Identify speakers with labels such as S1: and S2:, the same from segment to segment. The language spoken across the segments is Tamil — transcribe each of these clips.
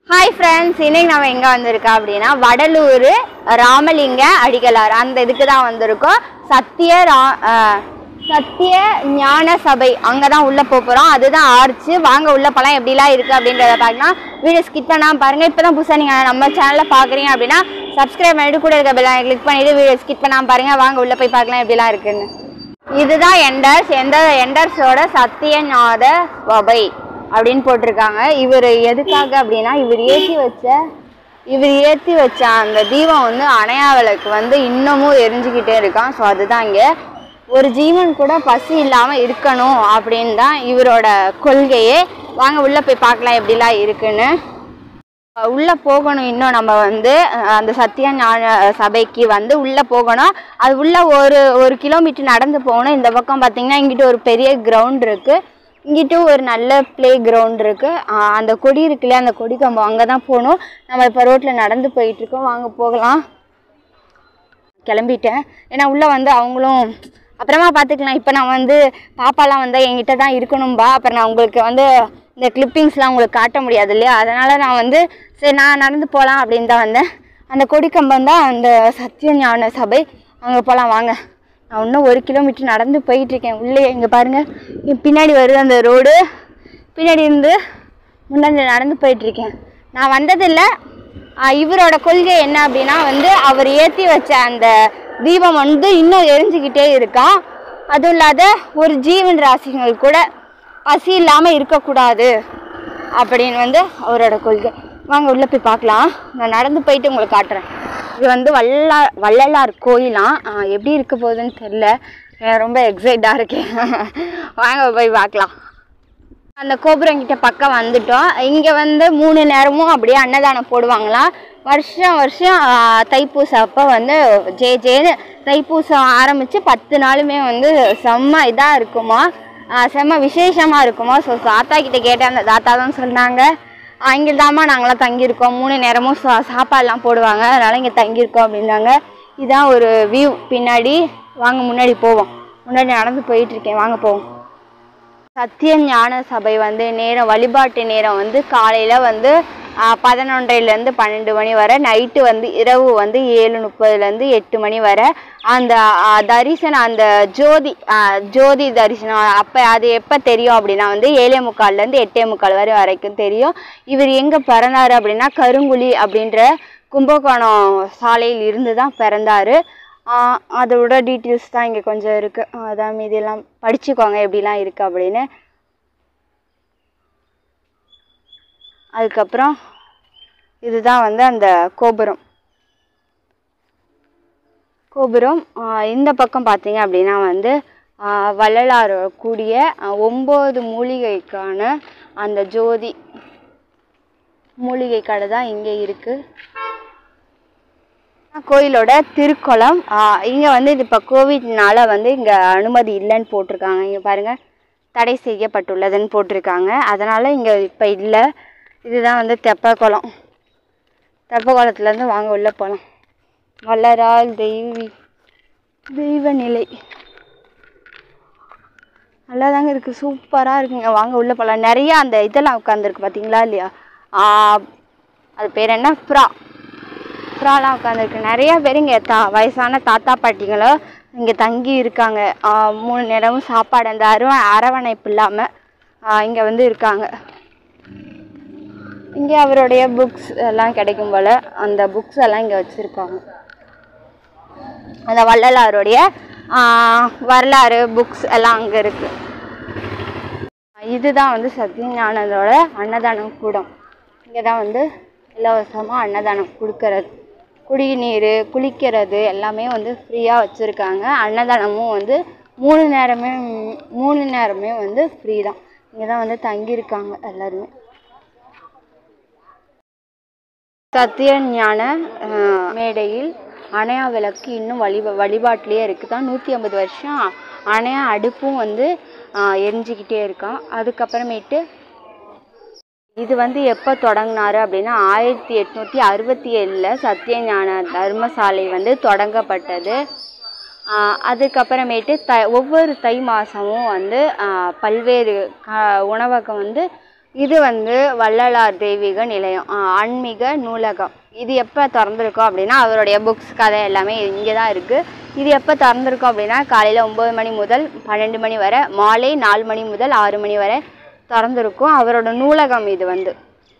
S1: ஹாய் ஃப்ரெண்ட்ஸ் இன்னைக்கு நம்ம எங்கே வந்திருக்கோம் அப்படின்னா வடலூர் ராமலிங்க அடிகளார் அந்த இதுக்கு தான் வந்திருக்கோம் சத்திய ரா அஹ், சத்திய ஞான சபை அங்கே தான் உள்ளே போகிறோம் அதுதான் ஆர்ச்சு வாங்க உள்ள போகலாம் எப்படிலாம் இருக்குது அப்படின்றத பார்க்கலாம் வீடியோ ஸ்கிப் பண்ணாமல் பாருங்கள் இப்போ தான் புதுசாக நீங்கள் நம்ம சேனலில் பார்க்குறீங்க அப்படின்னா சப்ஸ்கிரைப் பண்ணிட்டு கூட இருக்க பெல்லாம் கிளிக் பண்ணிவிட்டு வீடியோ ஸ்கிப் பண்ணாமல் பாருங்கள் வாங்க உள்ளே போய் பார்க்கலாம் எப்படிலாம் இருக்குன்னு இதுதான் எண்டர்ஸ் எந்த எண்டர்ஸோட சத்தியநாத சபை அப்படின்னு போட்டிருக்காங்க இவர் எதுக்காக அப்படின்னா இவர் ஏற்றி வச்ச இவர் ஏற்றி வச்ச அந்த தீபம் வந்து அணையா விளக்கு வந்து இன்னமும் எரிஞ்சுக்கிட்டே இருக்கான் ஸோ அதுதான் இங்கே ஒரு ஜீவன் கூட பசி இல்லாமல் இருக்கணும் அப்படின்னு தான் இவரோட கொள்கையே வாங்க உள்ளே போய் பார்க்கலாம் எப்படிலாம் இருக்குன்னு உள்ள போகணும் இன்னும் நம்ம வந்து அஹ், அந்த சத்திய ஞான சபைக்கு வந்து உள்ள போகணும் அது உள்ள ஒரு ஒரு கிலோமீட்டர் நடந்து போகணும் இந்த பக்கம் பார்த்தீங்கன்னா இங்கிட்டு ஒரு பெரிய கிரவுண்ட் இருக்கு இங்கிட்டு ஒரு நல்ல ப்ளே கிரவுண்ட் இருக்கு அஹ், அந்த கொடி இருக்குல்ல அந்த கொடி கம்பம் அங்கே தான் போகணும் நம்ம இப்போ ரோட்டில் நடந்து போயிட்டு இருக்கோம் வாங்க போகலாம் கிளம்பிட்டேன் ஏன்னா உள்ளே வந்து அவங்களும் அப்புறமா பார்த்துக்கலாம் இப்போ நான் வந்து பாப்பாலாம் வந்து என்கிட்ட தான் இருக்கணும்பா அப்புறம் நான் உங்களுக்கு வந்து இந்த கிளிப்பிங்ஸ்லாம் உங்களுக்கு காட்ட முடியாது இல்லையா அதனால் நான் வந்து சரி நான் நடந்து போகலாம் அப்படின்னு தான் வந்தேன் அந்த கொடிக்கம்பம் தான் அந்த சத்திய ஞான சபை அங்கே போகலாம் வாங்க நான் இன்னும் ஒரு கிலோமீட்டர் நடந்து போயிட்டுருக்கேன் உள்ளே இங்கே பாருங்கள் இங்க பின்னாடி வருது அந்த ரோடு பின்னாடி இருந்து முன்னாடி நடந்து போயிட்டுருக்கேன் நான் வந்ததில்லை ஆஹ் இவரோட கொள்கை என்ன அப்படின்னா வந்து அவர் ஏற்றி வச்ச அந்த தீபம் வந்து இன்னும் எரிஞ்சுக்கிட்டே இருக்கான் அதுவும் இல்லாத ஒரு ஜீவன் ராசிகள் கூட பசி இல்லாமல் இருக்கக்கூடாது அப்படின்னு வந்து அவரோட கொள்கை வாங்க உள்ளே போய் பார்க்கலாம் நான் நடந்து போயிட்டு உங்களுக்கு காட்டுறேன் இது வந்து வல்லா வள்ளலார் கோயிலாம் ஆஹ் எப்படி இருக்க போகுதுன்னு தெரில நான் ரொம்ப எக்ஸைட்டாக இருக்கேன் வாங்க போய் பார்க்கலாம் அந்த கோபுரம் கிட்ட பக்கம் வந்துட்டோம் இங்கே வந்து மூணு நேரமும் அப்படியே அன்னதானம் போடுவாங்களாம் வருஷம் வருஷம் ஆ, தைப்பூசம் அப்போ வந்து ஜே ஜேன்னு தைப்பூசம் ஆரம்பித்து பத்து நாளுமே வந்து செம்ம இதாக இருக்குமா ஆ, செம்ம விசேஷமாக இருக்குமா ஸோ தாத்தா கிட்ட கேட்டேன் அந்த தாத்தா தான் சொன்னாங்க இங்கே தாம்மா நாங்களாம் தங்கியிருக்கோம் மூணு நேரமும் சா சாப்பாடுலாம் போடுவாங்க அதனால் இங்கே தங்கியிருக்கோம் அப்படின்னாங்க இதான் ஒரு வியூ பின்னாடி வாங்க முன்னாடி போவோம் முன்னாடி நடந்து போயிட்டுருக்கேன் வாங்க போவோம் சத்திய ஞான சபை வந்து நேரம் வழிபாட்டு நேரம் வந்து காலையில் வந்து பதினொன்றைலேருந்து பன்னெண்டு மணி வரை நைட்டு வந்து இரவு வந்து ஏழு முப்பதுலேருந்து எட்டு மணி வரை அந்த ஆ, தரிசனம் அந்த ஜோதி ஆ, ஜோதி தரிசனம் அப்போ அது எப்போ தெரியும் அப்படின்னா வந்து ஏழே முக்கால்லேருந்து எட்டே முக்கால் வரை வரைக்கும் தெரியும் இவர் எங்கே பிறந்தாரு அப்படின்னா கருங்குழி அப்படின்ற கும்பகோணம் சாலையில் இருந்து தான் பிறந்தாரு ஆஹ் அதோட டீட்டெயில்ஸ் தான் இங்கே கொஞ்சம் இருக்குது அதான் மீதியெல்லாம் படிச்சுக்கோங்க எப்படிலாம் இருக்குது அப்படின்னு அதுக்கப்புறம் இதுதான் வந்து அந்த கோபுரம் கோபுரம் ஆஹ் இந்த பக்கம் பார்த்தீங்க அப்படின்னா வந்து ஆஹ் வள்ளலார் கூடிய ஆஹ் ஒம்பது மூலிகைக்கான அந்த ஜோதி மூலிகை கடை தான் இங்கே இருக்குது கோயிலோட திருக்குளம் இங்கே வந்து இது இப்போ கோவிட்னால வந்து இங்கே அனுமதி இல்லைன்னு போட்டிருக்காங்க இங்கே பாருங்கள் தடை செய்யப்பட்டுள்ளதுன்னு போட்டிருக்காங்க அதனால் இங்கே இப்போ இல்லை இதுதான் வந்து தெப்பக்குளம் தெப்பக்குளத்துலேருந்து வாங்க உள்ளே போகலாம் வளரால் தெய்வி தெய்வ நிலை நல்லா தாங்க இருக்குது சூப்பராக இருக்குங்க வாங்க உள்ளே போகலாம் நிறைய அந்த இதெல்லாம் உட்காந்துருக்கு பார்த்தீங்களா இல்லையா ஆ, அது பேர் என்ன ப்ரா புறாலாம் உட்காந்துருக்கு நிறைய பேர் இங்கே தா வயசான தாத்தா பாட்டிங்களும் இங்கே தங்கி இருக்காங்க ஆஹ் மூணு நேரமும் சாப்பாடு அந்த அருவ அரவணைப்பு இல்லாமல் இங்கே வந்து இருக்காங்க இங்கே அவருடைய புக்ஸ் எல்லாம் கிடைக்கும் போல் அந்த புக்ஸ் எல்லாம் இங்கே வச்சுருக்காங்க அந்த வள்ளலாருடைய ஆஹ் வரலாறு புக்ஸ் எல்லாம் அங்கே இருக்குது இதுதான் வந்து சத்யஞானந்தோட அன்னதானம் கூடம் இங்கே தான் வந்து இலவசமாக அன்னதானம் கொடுக்கறது குடிநீர் குளிக்கிறது எல்லாமே வந்து ஃப்ரீயாக வச்சுருக்காங்க அன்னதானமும் வந்து மூணு நேரமே மூணு நேரமே வந்து ஃப்ரீ தான் இங்கே தான் வந்து தங்கியிருக்காங்க எல்லாருமே சத்திய ஞான அஹ், மேடையில் அணையா விளக்கு இன்னும் வழி வழிபாட்டிலே இருக்குது தான் நூற்றி ஐம்பது வருஷம் அணையா அடுப்பும் வந்து அஹ், எரிஞ்சுக்கிட்டே இருக்கான் அதுக்கப்புறமேட்டு இது வந்து எப்போ தொடங்கினாரு அப்படின்னா ஆயிரத்தி எட்நூற்றி அறுபத்தி ஏழில் சத்தியஞான தர்மசாலை வந்து தொடங்கப்பட்டது ஆஹ் அதுக்கப்புறமேட்டு த ஒவ்வொரு தை மாதமும் வந்து ஆஹ் பல்வேறு க உணவகம் வந்து இது வந்து வள்ளலார் தெய்வீக நிலையம் ஆ, ஆன்மீக நூலகம் இது எப்போ திறந்துருக்கோம் அப்படின்னா அவருடைய புக்ஸ் கதை எல்லாமே இங்கே தான் இருக்குது இது எப்போ திறந்துருக்கோம் அப்படின்னா காலையில் ஒம்பது மணி முதல் பன்னெண்டு மணி வரை மாலை நாலு மணி முதல் ஆறு மணி வரை திறந்துருக்கும் அவரோட நூலகம் இது வந்து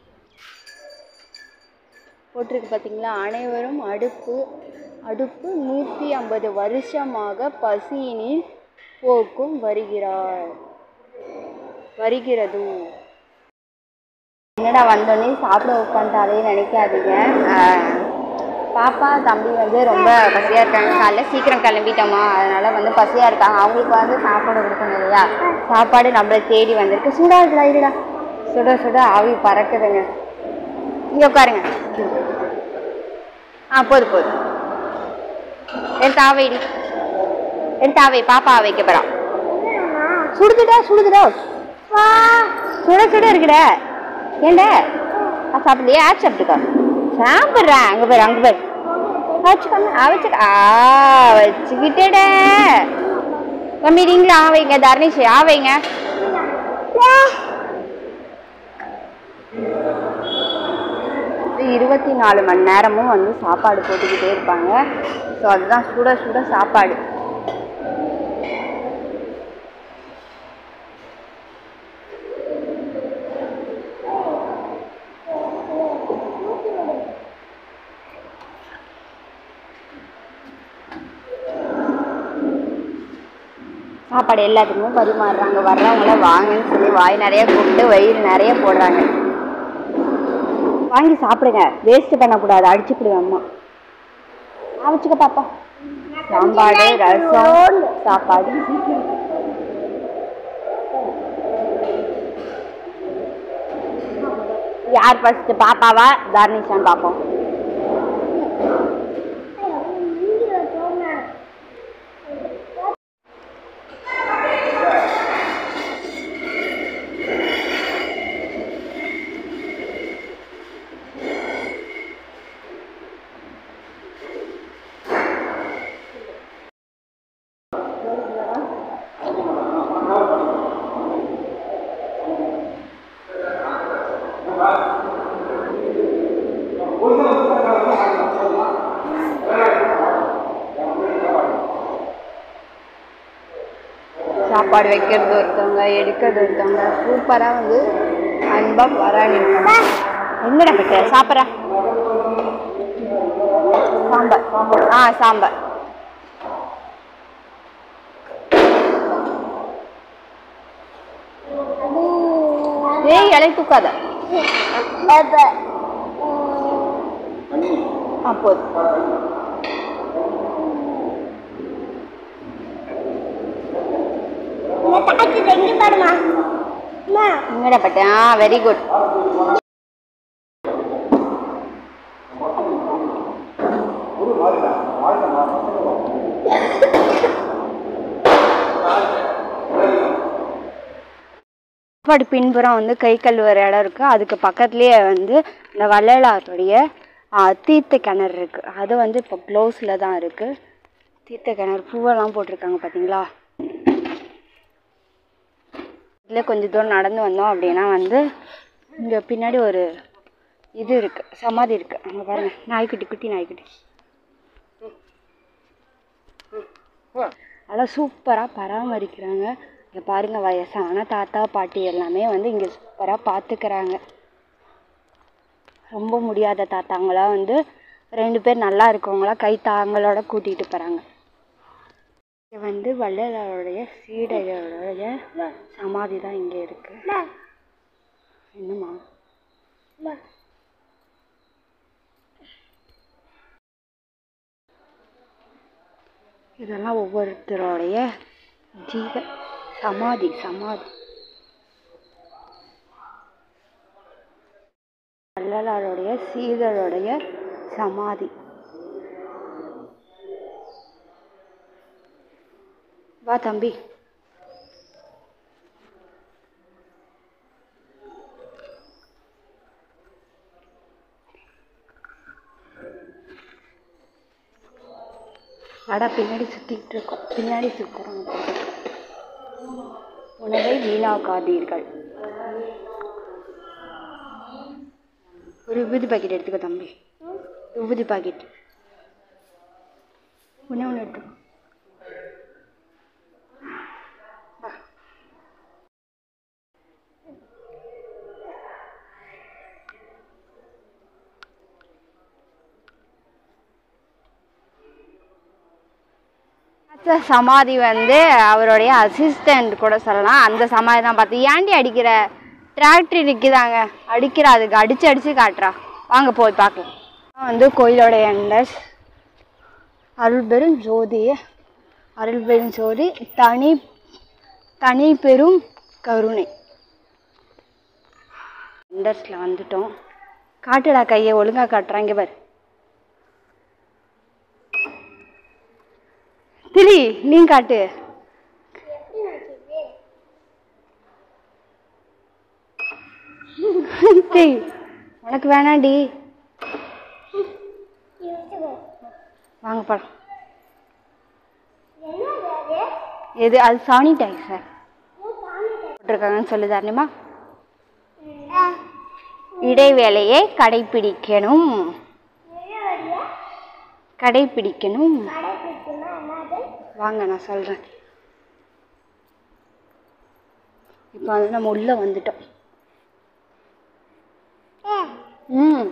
S1: போட்டிருக்கு பார்த்தீங்களா அனைவரும் அடுப்பு அடுப்பு நூற்றி ஐம்பது வருஷமாக பசியினில் போக்கும் வருகிறார் வருகிறது என்னடா வந்தோடனே சாப்பிட உட்காந்துட்டாலே நினைக்காதீங்க ஆஹ், பாப்பா தம்பி வந்து ரொம்ப பசியாக இருக்காங்க காலைல சீக்கிரம் கிளம்பிட்டோமா அதனால வந்து பசியாக இருக்காங்க அவங்களுக்கு வந்து சாப்பாடு கொடுக்கணும் இல்லையா சாப்பாடு நம்மளை தேடி வந்திருக்கு சூடா இருக்குடா இருடா சுட சுட ஆவி பறக்குதுங்க இங்கே உட்காருங்க ஆ போதும் போதும் எடுத்து ஆவைடி எடுத்து ஆவை பாப்பா வைக்க போகிறான் சுடுதுடா சுடுதுடா சுட சுட இருக்குடா ஏண்டா நான் சாப்பிடலையே ஆச்சு சாப்பிட்டுக்கோ சாப்பிட்றேன் அங்கே போய் அங்கே போய் வச்சுக்கோங்க ஆ வச்சுக்க ஆ வச்சுக்கிட்டேடா தம்பி நீங்களும் ஆ வைங்க தர்ணேஷ் ஆ வைங்க இருபத்தி நாலு மணி நேரமும் வந்து சாப்பாடு போட்டுக்கிட்டே இருப்பாங்க ஸோ அதுதான் சுட சுட சாப்பாடு சாப்பாடு எல்லாத்துக்குமே பரிமாறுறாங்க வர்றவங்கள வாங்கன்னு சொல்லி வாய் நிறைய கூப்பிட்டு வயிறு நிறைய போடுறாங்க வாங்கி சாப்பிடுங்க வேஸ்ட் பண்ணக்கூடாது அடிச்சுப்பிடுவேன் அம்மா ஆவச்சுக்க பாப்பா சாம்பாடு ரசம் சாப்பாடு யார் ஃபர்ஸ்ட் பாப்பாவா தர்னிஷான்னு பார்ப்போம் சாப்பாடு வைக்கிறது ஒருத்தவங்க எடுக்கிறது ஒருத்தவங்க சூப்பராக வந்து அன்பாக வராங்க எங்கடா போயிட்ட சாப்பிட்றா சாம்பார் ஆ சாம்பார் ஏய் இலை தூக்காத ஆ போதும் எங்கடா பட்ட ஆ வெரி குட் சாப்பாடு பின்புறம் வந்து கை கழுவுற இடம் இருக்கு அதுக்கு பக்கத்துலேயே வந்து இந்த வள்ளலாருடைய ஆ, தீர்த்த கிணறு இருக்கு அது வந்து இப்போ க்ளோஸில் தான் இருக்கு தீர்த்த கிணறு பூவெல்லாம் போட்டிருக்காங்க பார்த்தீங்களா இதில் கொஞ்சம் தூரம் நடந்து வந்தோம் அப்படின்னா வந்து இங்கே பின்னாடி ஒரு இது இருக்கு சமாதி இருக்கு அங்கே பாருங்க நாய்க்குட்டி குட்டி நாய்க்குட்டி அதெல்லாம் சூப்பராக பராமரிக்கிறாங்க இங்கே பாருங்க வயசான தாத்தா பாட்டி எல்லாமே வந்து இங்கே சூப்பராக பார்த்துக்கிறாங்க ரொம்ப முடியாத தாத்தாங்களாம் வந்து ரெண்டு பேர் நல்லா இருக்கவங்களா கை தாங்களோட கூட்டிகிட்டு போகிறாங்க இது வந்து வள்ளலாருடைய சீடர்களுடைய சமாதி தான் இங்கே இருக்கு என்னம்மா இதெல்லாம் ஒவ்வொருத்தருடைய ஜீவ சமாதி சமாதி வள்ளலாருடைய சீடருடைய சமாதி வா தம்பி வாடா பின்னாடி சுத்திட்டு இருக்கோம் பின்னாடி சுத்துறோம் உணவை வீணாக்காதீர்கள் ஒரு விபூதி பாக்கெட் எடுத்துக்க தம்பி விபூதி பாக்கெட் ஒன்று ஒன்று எடுத்துக்கோ வா. அடுத்த சமாதி வந்து அவருடைய அசிஸ்டண்ட் கூட சொல்லலாம் அந்த சமாதி தான் பார்த்து ஏன்டி அடிக்கிற டிராக்டர் நிற்கிதாங்க அடிக்கிறா அதுக்கு அடிச்சு அடிச்சு காட்டுறா வாங்க போய் பார்க்கலாம் இதான் வந்து கோயிலோட எண்டர்ஸ் அருள் பெரும் ஜோதி அருள் பெரும் ஜோதி தனி தனி பெரும் கருணை எண்டர்ஸில் வந்துட்டோம் காட்டுடா கையை ஒழுங்கா காட்டுறாங்க பாரு திரி நீ காட்டு டேய் உனக்கு வேணாண்டி வாங்க படம் எது அது சானிடைசர் போட்டிருக்காங்கன்னு சொல்லு தாரணமா இடைவேளையை கடைபிடிக்கணும் கடைபிடிக்கணும் வாங்க நான் சொல்கிறேன் இப்போ வந்து நம்ம உள்ளே வந்துட்டோம் ம்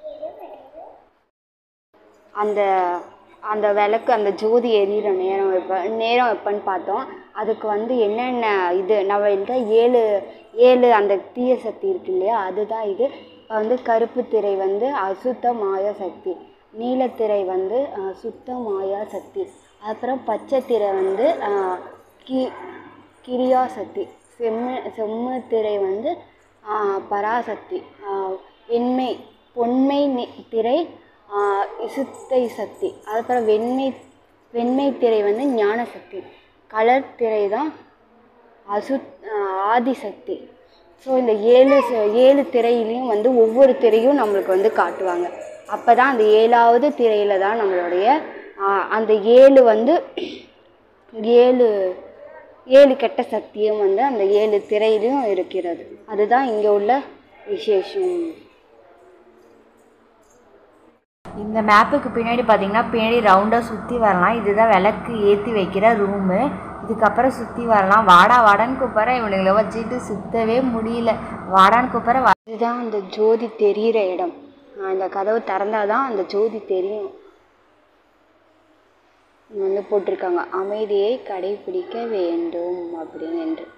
S1: அந்த அந்த விளக்கு அந்த ஜோதி எரியிற நேரம் எப்போ நேரம் எப்போன்னு பார்த்தோம் அதுக்கு வந்து என்னென்ன இது நம்ம இந்த ஏழு ஏழு அந்த தீய சக்தி இருக்கு இல்லையா அதுதான் இது இப்போ வந்து கருப்பு திரை வந்து அசுத்த மாயா சக்தி நீலத்திரை வந்து அஹ், சுத்த மாயா சக்தி அப்புறம் பச்சை திரை வந்து அஹ், கி கிரியா சக்தி செம்ம செம்ம திரை வந்து ஆஹ், பராசக்தி ஆஹ், வெண்மை பொன்மை நி- திரை ஆஹ், இசுத்தை சக்தி அதுக்கப்புறம் வெண்மை வெண்மை திரை வந்து ஞான சக்தி கலர் திரை தான் அசுத் ஆஹ், ஆதிசக்தி ஸோ இந்த ஏழு ச- ஏழு திரையிலையும் வந்து ஒவ்வொரு திரையும் நம்மளுக்கு வந்து காட்டுவாங்க அப்போ தான் அந்த ஏழாவது திரையில் தான் நம்மளுடைய ஆஹ், அந்த ஏழு வந்து ஏழு ஏழு கெட்ட சக்தியும் வந்து அந்த ஏழு திரையிலையும் இருக்கிறது அதுதான் இங்கே உள்ள விசேஷம்
S2: இந்த மேப்புக்கு பின்னாடி பார்த்தீங்கன்னா பின்னாடி ரவுண்டாக சுற்றி வரலாம் இதுதான் விளக்கு ஏற்றி வைக்கிற ரூமு இதுக்கப்புறம் சுற்றி வரலாம் வாடா வாடான்னு கூப்பிட்ற இவனுங்களை வச்சுட்டு சுற்றவே முடியல வாடான்னு கூப்பிட்ற வா
S1: இதுதான் அந்த ஜோதி தெரிகிற இடம் ஆஹ் இந்த கதவு திறந்தாதான் தான் அந்த ஜோதி தெரியும் இங்க வந்து போட்டிருக்காங்க அமைதியை கடைபிடிக்க வேண்டும் அப்படின்னு என்று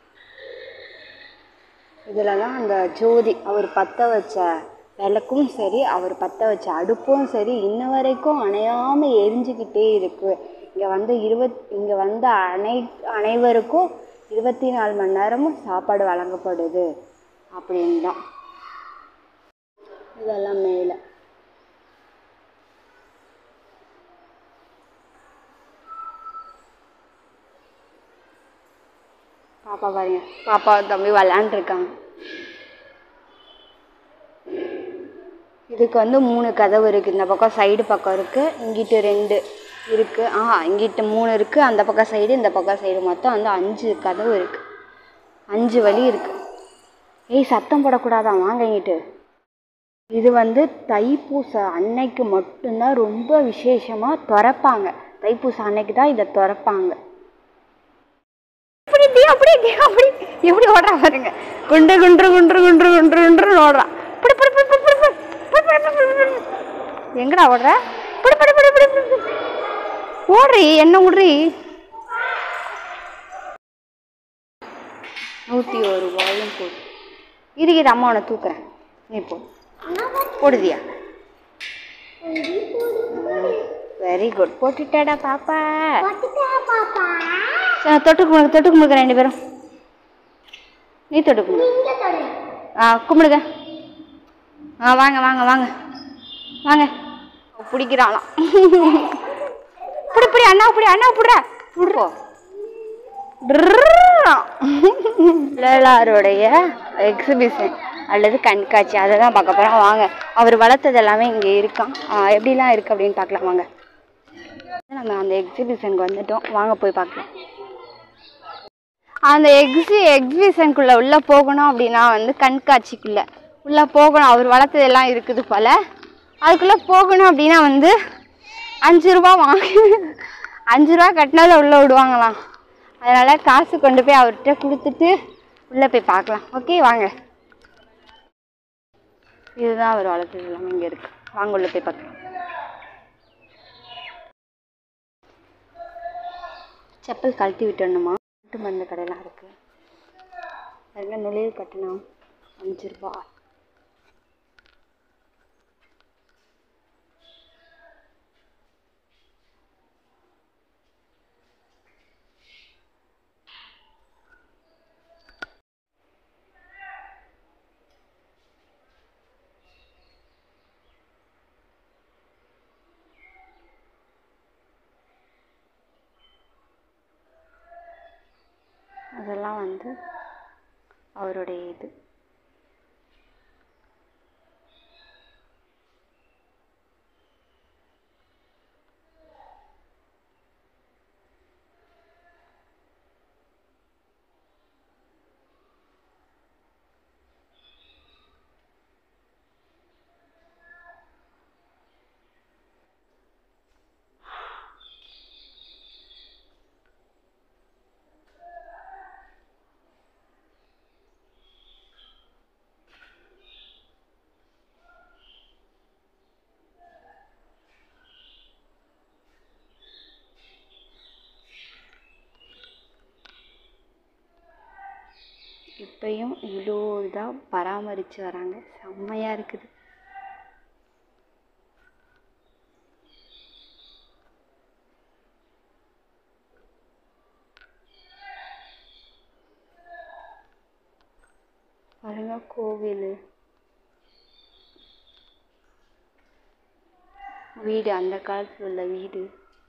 S1: இதில் தான் அந்த ஜோதி அவர் பற்ற வச்ச விளக்கும் சரி அவர் பற்ற வச்ச அடுப்பும் சரி இன்ன வரைக்கும் அணையாமல் எரிஞ்சுக்கிட்டே இருக்கு இங்கே வந்து இருபத் இங்கே வந்த அனை அனைவருக்கும் இருபத்தி நாலு மணி நேரமும் சாப்பாடு வழங்கப்படுது அப்படின்னு தான் இதெல்லாம் மேலே பாப்பா பாருங்க பாப்பா தம்பி விளையாண்டுருக்காங்க இதுக்கு வந்து மூணு கதவு இருக்குது இந்த பக்கம் சைடு பக்கம் இருக்குது இங்கிட்டு ரெண்டு இருக்குது ஆ இங்கிட்டு மூணு இருக்குது அந்த பக்கம் சைடு இந்த பக்கம் சைடு மொத்தம் வந்து அஞ்சு கதவு இருக்குது அஞ்சு வழி இருக்குது ஏய் சத்தம் போடக்கூடாதான் வாங்க இங்கிட்டு இது வந்து தைப்பூச அன்னைக்கு மட்டும்தான் ரொம்ப விசேஷமாக திறப்பாங்க தைப்பூச அன்னைக்கு தான் இதை திறப்பாங்க அப்படி இப்படி, அப்படி இப்படி, அப்படி எப்படி ஓடுறா பாருங்க குண்டு குன்று குன்று குன்று குன்று குன்று ஓடுறான் புடி புடி புடி புடி புடி புடி. புடி புடி புடி புடி புடி. எங்கடா ஓடுற புடி புடி புடி புடி புடி புடி. ஓடுறி என்ன விடுறி நூற்றி ஒரு ரூபாயும் போடு இருக்கிற அம்மா உன்னை தூக்குறேன் நீ போ போடுதியா வெரி குட் போட்டுட்டாடா பாப்பா சரி, தொட்டு கும்பிடுங்க தொட்டு கும்பிடுங்க ரெண்டு பேரும் நீ தொட்டு கும்பிடு ஆ கும்பிடுங்க ஆ வாங்க வாங்க வாங்க வாங்க பிடிக்கிறாளாம் பிடி பிடி அண்ணா பிடி அண்ணா பிடுற பிடுறோ பிள்ளையாருடைய எக்ஸிபிஷன் அல்லது கண்காட்சி அதை தான் பார்க்க போகிறோம் வாங்க அவர் வளர்த்தது எல்லாமே இங்கே இருக்கான் ஆ, எப்படிலாம் இருக்குது அப்படின்னு பார்க்கலாம் வாங்க நம்ம அந்த எக்ஸிபிஷனுக்கு வந்துட்டோம் வாங்க போய் பார்க்கலாம் அந்த எக்ஸி எக்ஸிபிஷனுக்குள்ளே உள்ளே போகணும் அப்படின்னா வந்து கண்காட்சிக்குள்ளே உள்ளே போகணும் அவர் வளர்த்தது எல்லாம் இருக்குது போல் அதுக்குள்ளே போகணும் அப்படின்னா வந்து அஞ்சு ரூபா வாங்கி அஞ்சு ரூபா கட்டினாலும் உள்ளே விடுவாங்களாம் அதனால் காசு கொண்டு போய் அவர்கிட்ட கொடுத்துட்டு உள்ளே போய் பார்க்கலாம் ஓகே வாங்க இதுதான் அவர் வளர்த்தது எல்லாமே இங்கே இருக்கு வாங்க உள்ள போய் பார்க்கலாம் செப்பல் கழட்டி விட்டுடணுமா நாட்டு மருந்து கடையெல்லாம் இருக்கு அதில் நுழைவு கட்டணம் அஞ்சு ரூபா அதெல்லாம் வந்து அவருடைய இது இப்பயும் இவ்வளோ இதாக பராமரித்து வராங்க செம்மையாக இருக்குது பாருங்க கோவில் வீடு அந்த காலத்தில் உள்ள வீடு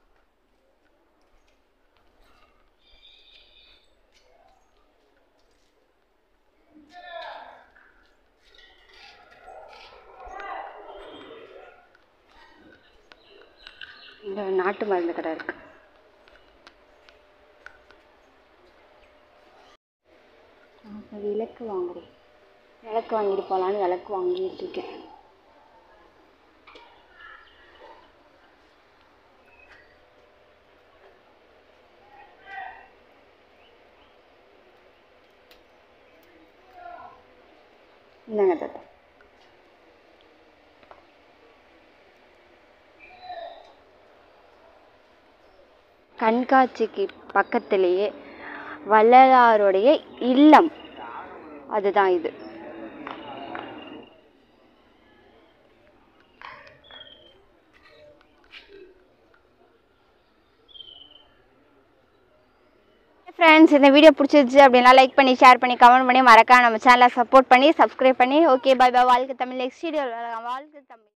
S1: இங்க நாட்டு மருந்து கடை இருக்கு நான் விளக்கு வாங்குறேன் விளக்கு வாங்கிட்டு போகலான்னு விளக்கு வாங்கிட்டு இருக்கேன் இந்தாங்க தாத்தா கண்காட்சிக்கு பக்கத்திலேயே வள்ளலாருடைய இல்லம் அதுதான் இது ஃப்ரெண்ட்ஸ் இந்த வீடியோ பிடிச்சிருச்சு அப்படின்னா லைக் பண்ணி ஷேர் பண்ணி கமெண்ட் பண்ணி மறக்காம நம்ம சேனலை சப்போர்ட் பண்ணி சப்ஸ்கிரைப் பண்ணி ஓகே பை பை வாழ்க்கை தமிழ் நெக்ஸ்ட் வீடியோ வாழ்க்கை தமிழ்